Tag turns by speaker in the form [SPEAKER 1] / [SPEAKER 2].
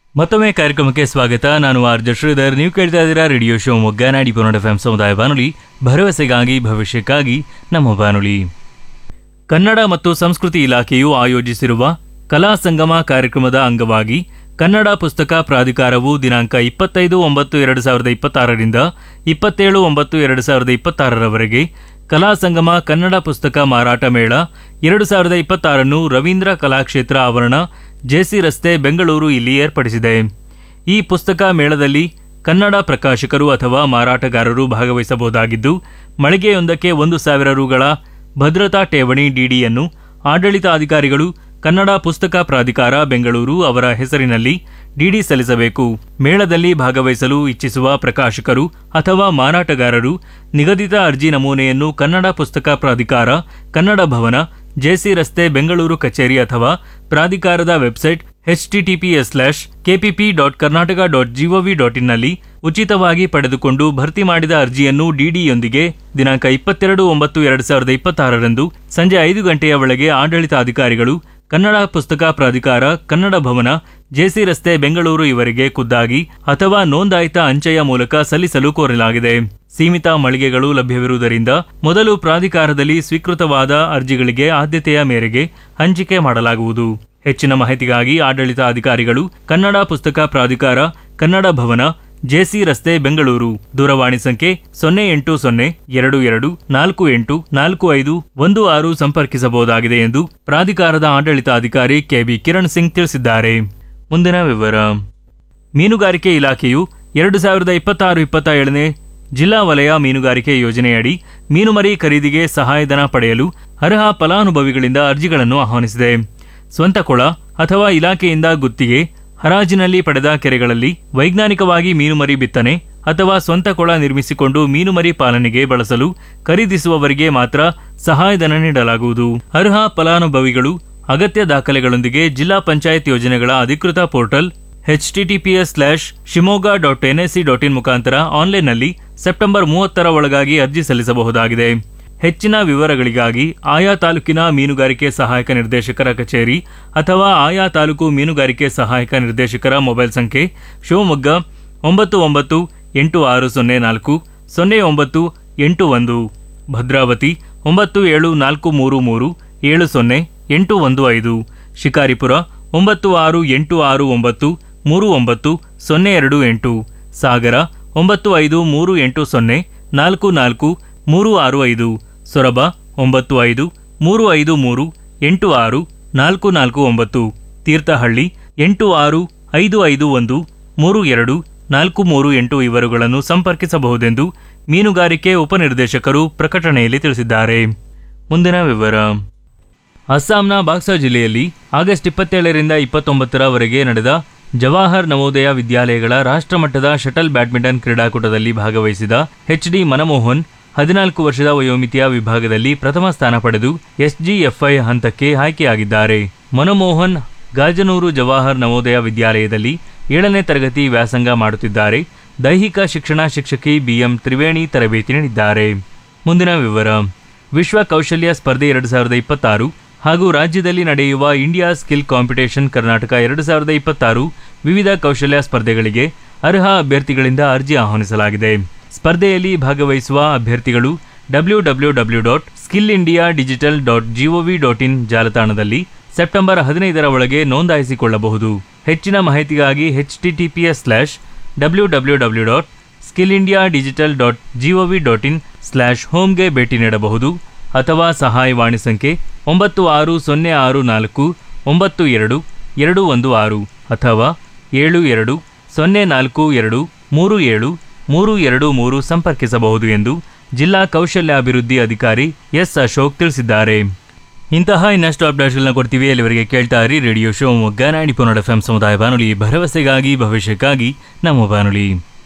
[SPEAKER 1] ಮತ್ತೊಮ್ಮೆ ಕಾರ್ಯಕ್ರಮಕ್ಕೆ ಸ್ವಾಗತ ನಾನು ಆರ್ ಜೆ ಶ್ರೀಧರ್ ನೀವು ಕೇಳ್ತಾ ಇದ್ದೀರಾ ರೇಡಿಯೋ ಶೋ ಮೊಗ್ಗನಾಡಿ ಪುನಡ ಎಫ್ ಸಮುದಾಯ ಬಾನುಲಿ ಭರವಸೆಗಾಗಿ ಭವಿಷ್ಯಕ್ಕಾಗಿ ನಮ್ಮ ಬಾನುಲಿ ಕನ್ನಡ ಮತ್ತು ಸಂಸ್ಕೃತಿ ಇಲಾಖೆಯು ಆಯೋಜಿಸಿರುವ ಕಲಾ ಸಂಗಮ ಕಾರ್ಯಕ್ರಮದ ಅಂಗವಾಗಿ ಕನ್ನಡ ಪುಸ್ತಕ ಪ್ರಾಧಿಕಾರವು ದಿನಾಂಕ ಇಪ್ಪತ್ತೈದು ಒಂಬತ್ತು ಎರಡು ಸಾವಿರದ ಇಪ್ಪತ್ತಾರರಿಂದ ಇಪ್ಪತ್ತೇಳು ಒಂಬತ್ತು ಎರಡು ಸಾವಿರದ ಇಪ್ಪತ್ತಾರರವರೆಗೆ ಕಲಾ ಸಂಗಮ ಕನ್ನಡ ಪುಸ್ತಕ ಮಾರಾಟ ಮೇಳ ಎರಡು ಸಾವಿರದ ಇಪ್ಪತ್ತಾರನ್ನು ರವೀಂದ್ರ ಕಲಾಕ್ಷೇತ್ರ ಆವರಣ ಜೆಸಿ ರಸ್ತೆ ಬೆಂಗಳೂರು ಇಲ್ಲಿ ಏರ್ಪಡಿಸಿದೆ ಈ ಪುಸ್ತಕ ಮೇಳದಲ್ಲಿ ಕನ್ನಡ ಪ್ರಕಾಶಕರು ಅಥವಾ ಮಾರಾಟಗಾರರು ಭಾಗವಹಿಸಬಹುದಾಗಿದ್ದು ಮಳಿಗೆಯೊಂದಕ್ಕೆ ಒಂದು ಸಾವಿರ ರುಗಳ ಭದ್ರತಾ ಠೇವಣಿ ಡಿಡಿಯನ್ನು ಆಡಳಿತಾಧಿಕಾರಿಗಳು ಕನ್ನಡ ಪುಸ್ತಕ ಪ್ರಾಧಿಕಾರ ಬೆಂಗಳೂರು ಅವರ ಹೆಸರಿನಲ್ಲಿ ಡಿಡಿ ಸಲ್ಲಿಸಬೇಕು ಮೇಳದಲ್ಲಿ ಭಾಗವಹಿಸಲು ಇಚ್ಛಿಸುವ ಪ್ರಕಾಶಕರು ಅಥವಾ ಮಾರಾಟಗಾರರು ನಿಗದಿತ ಅರ್ಜಿ ನಮೂನೆಯನ್ನು ಕನ್ನಡ ಪುಸ್ತಕ ಪ್ರಾಧಿಕಾರ ಕನ್ನಡ ಭವನ ಜೆಸಿ ರಸ್ತೆ ಬೆಂಗಳೂರು ಕಚೇರಿ ಅಥವಾ ಪ್ರಾಧಿಕಾರದ website H T T P S slash K P P dot Karnataka dot gov dot ಇನ್ನಲ್ಲಿ ಉಚಿತವಾಗಿ ಪಡೆದುಕೊಂಡು ಭರ್ತಿ ಮಾಡಿದ ಅರ್ಜಿಯನ್ನು ಡಿಡಿಯೊಂದಿಗೆ ದಿನಾಂಕ ಇಪ್ಪತ್ತೆರಡು ಒಂಬತ್ತು ಎರಡು ಸಾವಿರದ ಇಪ್ಪತ್ತಾರರಂದು ಸಂಜೆ ಐದು ಗಂಟೆಯ ಒಳಗೆ ಆಡಳಿತಾಧಿಕಾರಿಗಳು ಕನ್ನಡ ಪುಸ್ತಕ ಪ್ರಾಧಿಕಾರ ಕನ್ನಡ ಭವನ ಜೆಸಿ ರಸ್ತೆ ಬೆಂಗಳೂರು ಇವರಿಗೆ ಖುದ್ದಾಗಿ ಅಥವಾ ನೋಂದಾಯಿತ ಅಂಚೆಯ ಮೂಲಕ ಸಲ್ಲಿಸಲು ಕೋರಲಾಗಿದೆ ಸೀಮಿತ ಮಳಿಗೆಗಳು ಲಭ್ಯವಿರುವುದರಿಂದ ಮೊದಲು ಪ್ರಾಧಿಕಾರದಲ್ಲಿ ಸ್ವೀಕೃತವಾದ ಅರ್ಜಿಗಳಿಗೆ ಆದ್ಯತೆಯ ಮೇರೆಗೆ ಹಂಚಿಕೆ ಮಾಡಲಾಗುವುದು ಹೆಚ್ಚಿನ ಮಾಹಿತಿಗಾಗಿ ಆಡಳಿತ ಅಧಿಕಾರಿಗಳು ಕನ್ನಡ ಪುಸ್ತಕ ಪ್ರಾಧಿಕಾರ ಕನ್ನಡ ಭವನ ಜೆಸಿ ರಸ್ತೆ ಬೆಂಗಳೂರು ದೂರವಾಣಿ ಸಂಖ್ಯೆ ಸೊನ್ನೆ ಎಂಟು ಸೊನ್ನೆ ಎರಡು ಎರಡು ನಾಲ್ಕು ಎಂಟು ನಾಲ್ಕು ಐದು ಒಂದು ಆರು ಸಂಪರ್ಕಿಸಬಹುದಾಗಿದೆ ಎಂದು ಪ್ರಾಧಿಕಾರದ ಆಡಳಿತಾಧಿಕಾರಿ ಕೆಬಿ ಕಿರಣ್ ಸಿಂಗ್ ತಿಳಿಸಿದ್ದಾರೆ ಮುಂದಿನ ವಿವರ ಮೀನುಗಾರಿಕೆ ಇಲಾಖೆಯು ಎರಡು ಸಾವಿರದ ಇಪ್ಪತ್ತಾರು ಇಪ್ಪತ್ತ ಏಳನೇ ಜಿಲ್ಲಾ ವಲಯ ಮೀನುಗಾರಿಕೆ ಯೋಜನೆಯಡಿ ಮೀನುಮರಿ ಖರೀದಿಗೆ ಸಹಾಯಧನ ಪಡೆಯಲು ಅರ್ಹ ಫಲಾನುಭವಿಗಳಿಂದ ಅರ್ಜಿಗಳನ್ನು ಆಹ್ವಾನಿಸಿದೆ ಸ್ವಂತ ಕೊಳ ಅಥವಾ ಇಲಾಖೆಯಿಂದ ಗುತ್ತಿಗೆ ಹರಾಜಿನಲ್ಲಿ ಪಡೆದ ಕೆರೆಗಳಲ್ಲಿ ವೈಜ್ಞಾನಿಕವಾಗಿ ಮೀನುಮರಿ ಬಿತ್ತನೆ ಅಥವಾ ಸ್ವಂತ ಕೊಳ ನಿರ್ಮಿಸಿಕೊಂಡು ಮೀನುಮರಿ ಪಾಲನೆಗೆ ಬಳಸಲು ಖರೀದಿಸುವವರಿಗೆ ಮಾತ್ರ ಸಹಾಯಧನ ನೀಡಲಾಗುವುದು ಅರ್ಹ ಫಲಾನುಭವಿಗಳು ಅಗತ್ಯ ದಾಖಲೆಗಳೊಂದಿಗೆ ಜಿಲ್ಲಾ ಪಂಚಾಯತ್ ಯೋಜನೆಗಳ ಅಧಿಕೃತ portal HTTPS slash Shivamogga dot NSC dot in ಮುಖಾಂತರ ಆನ್ಲೈನ್ನಲ್ಲಿ ಸೆಪ್ಟೆಂಬರ್ ಮೂವತ್ತರ ಒಳಗಾಗಿ ಅರ್ಜಿ ಸಲ್ಲಿಸಬಹುದಾಗಿದೆ ಹೆಚ್ಚಿನ ವಿವರಗಳಿಗಾಗಿ ಆಯಾ ತಾಲೂಕಿನ ಮೀನುಗಾರಿಕೆ ಸಹಾಯಕ ನಿರ್ದೇಶಕರ ಕಚೇರಿ ಅಥವಾ ಆಯಾ ತಾಲೂಕು ಮೀನುಗಾರಿಕೆ ಸಹಾಯಕ ನಿರ್ದೇಶಕರ ಮೊಬೈಲ್ ಸಂಖ್ಯೆ ಶಿವಮೊಗ್ಗ ಒಂಬತ್ತು ಒಂಬತ್ತು ಎಂಟು ಆರು ಸೊನ್ನೆ ನಾಲ್ಕು ಸೊನ್ನೆ ಒಂಬತ್ತು ಎಂಟು ಒಂದು ಭದ್ರಾವತಿ ಒಂಬತ್ತು ಏಳು ನಾಲ್ಕು ಮೂರು ಮೂರು ಏಳು ಸೊನ್ನೆ ಎಂಟು ಒಂದು ಐದು ಶಿಕಾರಿಪುರ ಒಂಬತ್ತು ಆರು ಎಂಟು ಆರು ಒಂಬತ್ತು ಮೂರು ಒಂಬತ್ತು ಸೊನ್ನೆ ಎರಡು ಎಂಟು ಸಾಗರ ಒಂಬತ್ತು ಐದು ಮೂರು ಎಂಟು ಸೊನ್ನೆ ನಾಲ್ಕು ನಾಲ್ಕು ಮೂರು ಆರು ಐದು ಸೊರಬ ಒಂಬತ್ತು ಐದು ಮೂರು ಐದು ಮೂರು ಎಂಟು ಆರು ನಾಲ್ಕು ನಾಲ್ಕು ಒಂಬತ್ತು ತೀರ್ಥಹಳ್ಳಿ ಎಂಟು ಆರು ಐದು ಐದು ಒಂದು ಮೂರು ಎರಡು ನಾಲ್ಕು ಮೂರು ಎಂಟು ಇವರುಗಳನ್ನು ಸಂಪರ್ಕಿಸಬಹುದೆಂದು ಮೀನುಗಾರಿಕೆ ಉಪನಿರ್ದೇಶಕರು ಪ್ರಕಟಣೆಯಲ್ಲಿ ತಿಳಿಸಿದ್ದಾರೆ ಮುಂದಿನ ವಿವರ ಅಸ್ಸಾಂನ ಬಾಕ್ಸಾ ಜಿಲ್ಲೆಯಲ್ಲಿ ಆಗಸ್ಟ್ ಇಪ್ಪತ್ತೇಳರಿಂದ ಇಪ್ಪತ್ತೊಂಬತ್ತರವರೆಗೆ ನಡೆದ ಜವಾಹರ್ ನವೋದಯ ವಿದ್ಯಾಲಯಗಳ ರಾಷ್ಟ್ರಮಟ್ಟದ ಶಟಲ್ ಬ್ಯಾಡ್ಮಿಂಟನ್ ಕ್ರೀಡಾಕೂಟದಲ್ಲಿ ಭಾಗವಹಿಸಿದ ಎಚ್ ಡಿ ಮನಮೋಹನ್ ಹದಿನಾಲ್ಕು ವರ್ಷದ ವಯೋಮಿತಿಯ ವಿಭಾಗದಲ್ಲಿ ಪ್ರಥಮ ಸ್ಥಾನ ಪಡೆದು ಎಸ್ಜಿಎಫ್ಐ ಹಂತಕ್ಕೆ ಆಯ್ಕೆಯಾಗಿದ್ದಾರೆ ಮನಮೋಹನ್ ಗಾಜನೂರು ಜವಾಹರ್ ನವೋದಯ ವಿದ್ಯಾಲಯದಲ್ಲಿ ಏಳನೇ ತರಗತಿ ವ್ಯಾಸಂಗ ಮಾಡುತ್ತಿದ್ದಾರೆ ದೈಹಿಕ ಶಿಕ್ಷಣ ಶಿಕ್ಷಕಿ ಬಿಎಂ ತ್ರಿವೇಣಿ ತರಬೇತಿ ನೀಡಿದ್ದಾರೆ ಮುಂದಿನ ವಿವರ ವಿಶ್ವ ಕೌಶಲ್ಯ ಸ್ಪರ್ಧೆ ಎರಡು ಸಾವಿರದ ಇಪ್ಪತ್ತಾರು ಹಾಗೂ ರಾಜ್ಯದಲ್ಲಿ ನಡೆಯುವ ಇಂಡಿಯಾ ಸ್ಕಿಲ್ ಕಾಂಪಿಟೇಷನ್ ಕರ್ನಾಟಕ ಎರಡು ಸಾವಿರದ ಇಪ್ಪತ್ತಾರು ವಿವಿಧ ಕೌಶಲ್ಯ ಸ್ಪರ್ಧೆಗಳಿಗೆ ಅರ್ಹ ಅಭ್ಯರ್ಥಿಗಳಿಂದ ಅರ್ಜಿ ಆಹ್ವಾನಿಸಲಾಗಿದೆ ಸ್ಪರ್ಧೆಯಲ್ಲಿ ಭಾಗವಹಿಸುವ ಅಭ್ಯರ್ಥಿಗಳು W W W dot skill India digital dot gov dot in ಜಾಲತಾಣದಲ್ಲಿ ಸೆಪ್ಟೆಂಬರ್ ಹದಿನೈದರ ಒಳಗೆ ನೋಂದಾಯಿಸಿಕೊಳ್ಳಬಹುದು ಹೆಚ್ಚಿನ ಮಾಹಿತಿಗಾಗಿ HTTPS slash W W W dot skill India digital dot gov dot in slash ಹೋಮ್ಗೆ ಭೇಟಿ ನೀಡಬಹುದು ಅಥವಾ ಸಹಾಯವಾಣಿ ಸಂಖ್ಯೆ ಒಂಬತ್ತು ಆರು ಸೊನ್ನೆ ಆರು ನಾಲ್ಕು ಒಂಬತ್ತು ಎರಡು ಎರಡು ಒಂದು ಆರು ಅಥವಾ ಏಳು ಎರಡು ಸೊನ್ನೆ ನಾಲ್ಕು ಎರಡು ಮೂರು ಏಳು ಮೂರು ಎರಡು ಮೂರು ಸಂಪರ್ಕಿಸಬಹುದು ಎಂದು ಜಿಲ್ಲಾ ಕೌಶಲ್ಯಾಭಿವೃದ್ಧಿ ಅಧಿಕಾರಿ ಎಸ್ ಅಶೋಕ್ ತಿಳಿಸಿದ್ದಾರೆ ಇಂತಹ ಇನ್ನಷ್ಟು ಅಪ್ಡೇಟ್ಗಳನ್ನ ಕೊಡ್ತೀವಿ ಅಲ್ಲಿವರೆಗೆ ಕೇಳ್ತಾ ಇರಿ ರೇಡಿಯೋ ಶಿವಮೊಗ್ಗ ನಾಡಿ ಪುನಡ ಎಫ್ ಸಮುದಾಯ ಬಾನುಲಿ ಭರವಸೆಗಾಗಿ ಭವಿಷ್ಯಕ್ಕಾಗಿ ನಮ್ಮ ಬಾನುಲಿ